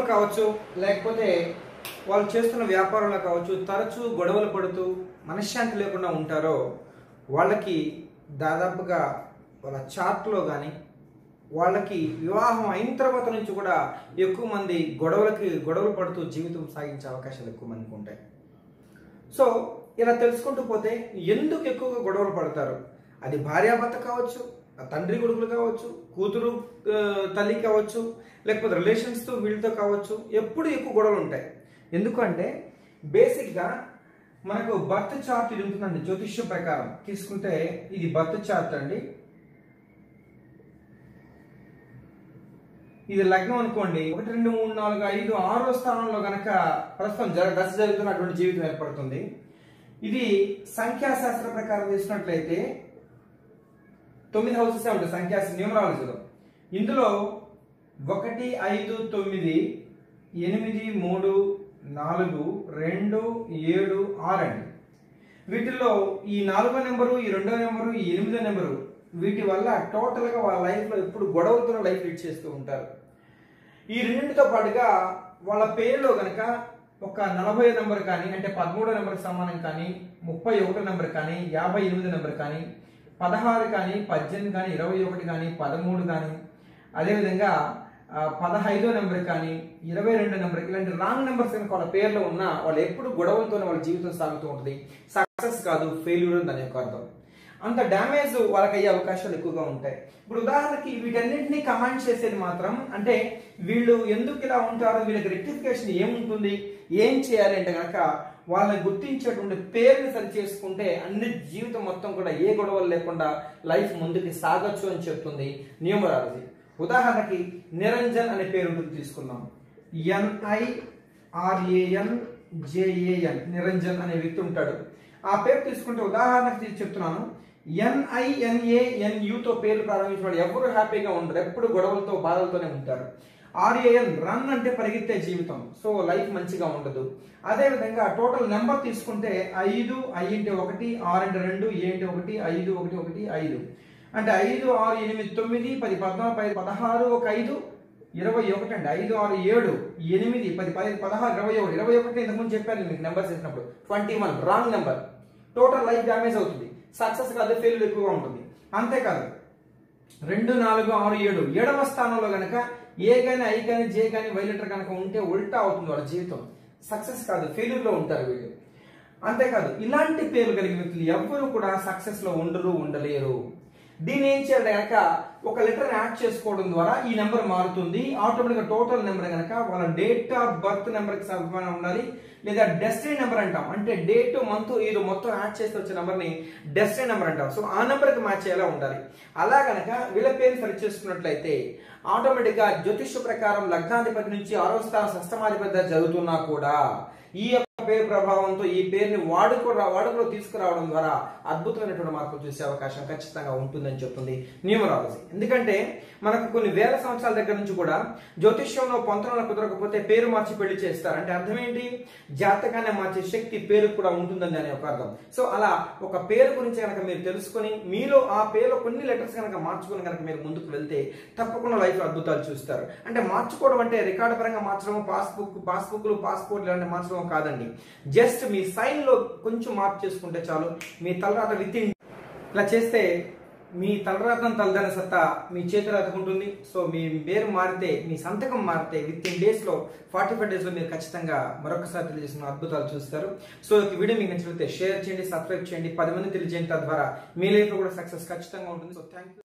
కావచ్చు లేకపోతే వాళ్ళు చేస్తున్న వ్యాపారంలో కావచ్చు తరచూ గొడవలు పడుతూ మనశ్శాంతి లేకుండా ఉంటారో వాళ్ళకి దాదాపుగా వాళ్ళ చార్ట్లో కానీ వాళ్ళకి వివాహం అయిన తర్వాత నుంచి కూడా ఎక్కువ మంది గొడవలకి గొడవలు పడుతూ జీవితం సాగించే అవకాశాలు ఎక్కువ మందికి ఉంటాయి సో ఇలా తెలుసుకుంటూ పోతే ఎందుకు ఎక్కువగా గొడవలు పడతారు అది భార్యాభర్త కావచ్చు ఆ తండ్రి కొడుకులు కావచ్చు కూతురు ఆ, తల్లి కావచ్చు లేకపోతే రిలేషన్స్తో వీళ్ళతో కావచ్చు ఎప్పుడు ఎక్కువ గొడవలు ఉంటాయి ఎందుకంటే బేసిక్గా మనకు బర్త్ చార్ట్ ఇది ఉంటుందండి జ్యోతిష్యం ప్రకారం తీసుకుంటే ఇది బర్త్ చార్ట్ అండి ఇది లగ్నం అనుకోండి ఒకటి రెండు మూడు నాలుగు ఐదు ఆరో స్థానంలో గనక ప్రస్తుతం జర దశ జరుగుతున్నటువంటి జీవితం ఏర్పడుతుంది ఇది సంఖ్యాశాస్త్ర ప్రకారం తీసుకున్నట్లయితే తొమ్మిది హౌసెస్ ఉంటాయి సంఖ్యా న్యూమరాలజీలో ఇందులో ఒకటి ఐదు తొమ్మిది ఎనిమిది మూడు నాలుగు రెండు ఏడు ఆరు అండి వీటిల్లో ఈ నాలుగో నెంబరు ఈ రెండో నెంబరు ఈ ఎనిమిదో నెంబరు వీటి వల్ల టోటల్గా వాళ్ళ లైఫ్లో ఎప్పుడు గొడవలతో లైఫ్ లీడ్ చేస్తూ ఉంటారు ఈ రెండింటితో పాటుగా వాళ్ళ పేరులో గనక ఒక నలభై నెంబర్ కానీ అంటే పదమూడో నెంబర్కి సమానం కానీ ముప్పై ఒకటో నెంబర్ కానీ యాభై ఎనిమిది నెంబర్ కానీ పదహారు కానీ పద్దెనిమిది కానీ ఇరవై ఒకటి కానీ పదమూడు కానీ అదేవిధంగా ఆ, పదహైదో నెంబర్ కానీ ఇరవై రెండు నెంబర్ ఇలాంటి రాంగ్ నెంబర్స్ కనుక వాళ్ళ పేర్లో ఉన్నా వాళ్ళు ఎప్పుడు గొడవలతోనే వాళ్ళ జీవితం సాగుతూ ఉంటుంది సక్సెస్ కాదు ఫెయిల్యూర్ దాని యొక్క అర్థం అంత డ్యామేజ్ వాళ్ళకి అయ్యే అవకాశాలు ఎక్కువగా ఉంటాయి ఇప్పుడు ఉదాహరణకి వీటన్నింటినీ కమాండ్ చేసేది మాత్రం అంటే వీళ్ళు ఎందుకు ఇలా ఉంటారు వీళ్ళకి రెక్టిఫికేషన్ ఏముంటుంది ఏం చేయాలి అంటే కనుక వాళ్ళని గుర్తించేటువంటి పేరుని సరి చేసుకుంటే అన్ని జీవితం మొత్తం కూడా ఏ గొడవలు లేకుండా లైఫ్ ముందుకు సాగొచ్చు అని చెప్తుంది న్యూమరాలజీ ఉదాహరణకి నిరంజన్ అనే పేరు ఉంటుంది తీసుకుందాం ఎన్ఐ ఆర్ఏఎన్ జేఏఎన్ నిరంజన్ అనే వ్యక్తి ఉంటాడు ఆ పేరు తీసుకుంటే ఉదాహరణకి తీసి చెప్తున్నాను ఎన్ఐఎన్ఏఎన్యుతో పేర్లు ప్రారంభించిన వాళ్ళు ఎవరు హ్యాపీగా ఉండరు ఎప్పుడు గొడవలతో బాధలతోనే ఉంటారు ఆర్ఏఎన్ రన్ అంటే పరిగెత్తే జీవితం సో లైఫ్ మంచిగా ఉండదు అదే విధంగా టోటల్ నెంబర్ తీసుకుంటే ఐదు ఐ ఇంటి ఒకటి ఆరు ఇంటి రెండు ఏ ఇంటి ఒకటి ఐదు ఒకటి ఒకటి ఐదు అంటే ఐదు ఆరు ఎనిమిది తొమ్మిది పది పద్నాలుగు పది పదహారు ఒక ఐదు ఇరవై ఒకటి అండి ఐదు ఆరు ఏడు ఎనిమిది పది పది పదహారు ఇరవై ఒకటి ఇరవై ఒకటి ఇంతకుముందు చెప్పాను మీకు నెంబర్స్ వేసినప్పుడు twenty one wrong number total life damage అవుతుంది సక్సెస్ కాదు ఫెయిల్ ఎక్కువగా ఉంటుంది అంతేకాదు రెండు నాలుగు ఆరు ఏడు ఏడవ స్థానంలో గనక ఏ కానీ ఐ కానీ జే కానీ వై లెటర్ కనుక ఉంటే ఉల్టా అవుతుంది వాళ్ళ జీవితం సక్సెస్ కాదు ఫెయిల్యూర్ లో ఉంటారు వీళ్ళు అంతేకాదు ఇలాంటి పేర్లు కలిగిన వ్యక్తులు ఎవ్వరూ కూడా సక్సెస్ లో ఉండరు ఉండలేరు దీన్ని ఏం చేయాలి కనుక ఒక లెటర్ యాడ్ చేసుకోవడం ద్వారా ఈ నెంబర్ మారుతుంది ఆటోమేటిక్ గా టోటల్ నెంబర్ కనుక వాళ్ళ డేట్ ఆఫ్ బర్త్ నెంబర్ కి సమానం ఉండాలి లేదా డెస్టినీ నెంబర్ అంటాం అంటే డేట్ మంత్ ఇది మొత్తం యాడ్ చేసి వచ్చే నెంబర్ ని డెస్టినీ నెంబర్ అంటాం సో ఆ నెంబర్ కి మ్యాచ్ అయ్యేలా ఉండాలి అలా గనక వీళ్ళ పేరు సరి చేసుకున్నట్లయితే ఆటోమేటిక్ గా జ్యోతిష ప్రకారం లగ్నాధిపతి నుంచి ఆరో స్థానం షష్టమాధిపతి జరుగుతున్నా కూడా ఈ యొక్క పేరు ప్రభావంతో ఈ పేరుని వాడుకో వాడుకలో తీసుకురావడం ద్వారా అద్భుతమైనటువంటి మార్పులు చూసే అవకాశం ఖచ్చితంగా ఉంటుందని చెప్తుంది న్యూమరాలజీ ఎందుకంటే మనకు కొన్ని వేల సంవత్సరాల దగ్గర నుంచి కూడా జ్యోతిష్యంలో పొంతనలు కుదరకపోతే పేరు మార్చి పెళ్లి చేస్తారు అంటే అర్థం ఏంటి జాతకాన్ని మార్చే శక్తి పేరు కూడా ఉంటుందని అనే ఒక అర్థం సో అలా ఒక పేరు గురించి కనుక మీరు తెలుసుకొని మీలో ఆ పేరులో కొన్ని లెటర్స్ కనుక మార్చుకొని కనుక మీరు ముందుకు వెళ్తే తప్పకుండా లైఫ్ అద్భుతాలు చూస్తారు అంటే మార్చుకోవడం అంటే రికార్డు పరంగా మార్చడం పాస్బుక్ పాస్బుక్లు పాస్పోర్ట్ ఇలాంటి మార్చడం కాదండి జస్ట్ మీ సైన్ లో కొంచెం మార్పు చేసుకుంటే చాలు మీ తలరాత విత్ ఇన్ ఇలా చేస్తే మీ తలరాతను తలదన సత్తా మీ చేతులు ఉంటుంది సో మీ పేరు మారితే మీ సంతకం మారితే విత్ ఇన్ డేస్ లో ఫార్టీ ఫైవ్ డేస్ లో మీరు ఖచ్చితంగా మరొకసారి తెలియజేసిన అద్భుతాలు చూస్తారు సో ఈ వీడియో మీకు నచ్చినట్లయితే షేర్ చేయండి సబ్స్క్రైబ్ చేయండి పది మంది తెలియజేయండి తద్వారా మీ లైఫ్ లో కూడా సక్సెస్ ఖచ్చితంగా ఉంటుంది సో థ్యాంక్ యూ